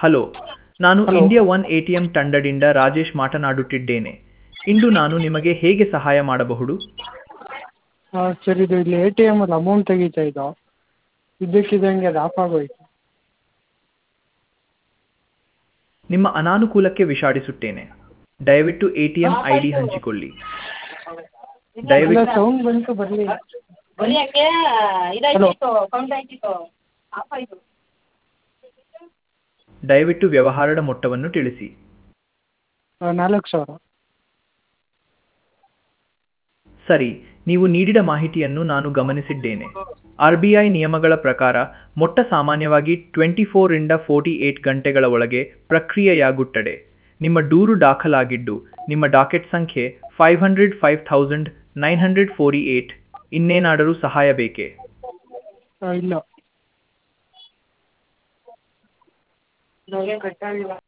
Hello ನಾನು Hello. India one A T M ತಂಡದಿಂದ ರಾಜೇಶ್ ಮಾತನಾಡುತ್ತಿದ್ದೇನೆ ಇಂದು ನಾನು ನಿಮಗೆ ಹೇಗೆ ಸಹಾಯ ಮಾಡಬಹುದು ಹಾಂ ಸರ್ ಇದು ಇಲ್ಲಿ ಎ ಟಿ ಎಮಲ್ಲಿ ಅಮೌಂಟ್ ತೆಗಿತಾ ಇದ್ದೋ ಇದ್ದಕ್ಕಿದ್ದಂಗೆ ಅದು ಆಫ್ ಆಗೋಯ್ತು ನಿಮ್ಮ ಅನಾನುಕೂಲಕ್ಕೆ ವಿಷಾದಿಸುತ್ತೇನೆ ದಯವಿಟ್ಟು A T M I D ಹಂಚಿಕೊಳ್ಳಿ ಇಲ್ಲ ದಯವಿಟ್ಟು ಸೌಂಡ್ ಬಂತು ಬರಲಿಲ್ಲ ಬರೀ ಯಾಕೆ ಇದಾಯ್ತಿತ್ತು ಕೌಂಟ್ ಆಯ್ತಿತ್ತು ಆಫ್ ಆಯಿತು ದಯವಿಟ್ಟು ವ್ಯವಹಾರದ ಮೊತ್ತವನ್ನು ತಿಳಿಸಿ ನಾಲ್ಕು ಸಾವಿರ ಸರಿ ನೀವು ನೀಡಿದ ಮಾಹಿತಿಯನ್ನು ನಾನು ಗಮನಿಸಿದ್ದೇನೆ ಆರ್ ಬಿ ಐ ನಿಯಮಗಳ ಪ್ರಕಾರ ಮೊಟ್ಟ ಸಾಮಾನ್ಯವಾಗಿ ಟ್ವೆಂಟಿ ಫೋರಿಂದ ಫೋರ್ಟಿ ಏಟ್ ಗಂಟೆಗಳ ಒಳಗೆ ಪ್ರಕ್ರಿಯೆಯಾಗುತ್ತದೆ ನಿಮ್ಮ ದೂರು ದಾಖಲಾಗಿದ್ದು ನಿಮ್ಮ ಡಾಕೆಟ್ ಸಂಖ್ಯೆ five hundred five thousand nine hundred forty eight ಇನ್ನೇನಾದರೂ ಸಹಾಯ ಬೇಕೇ ಆ, ಇಲ್ಲ ನನಗೆ ಕಟ್ಟಾಗಿಲ್ಲ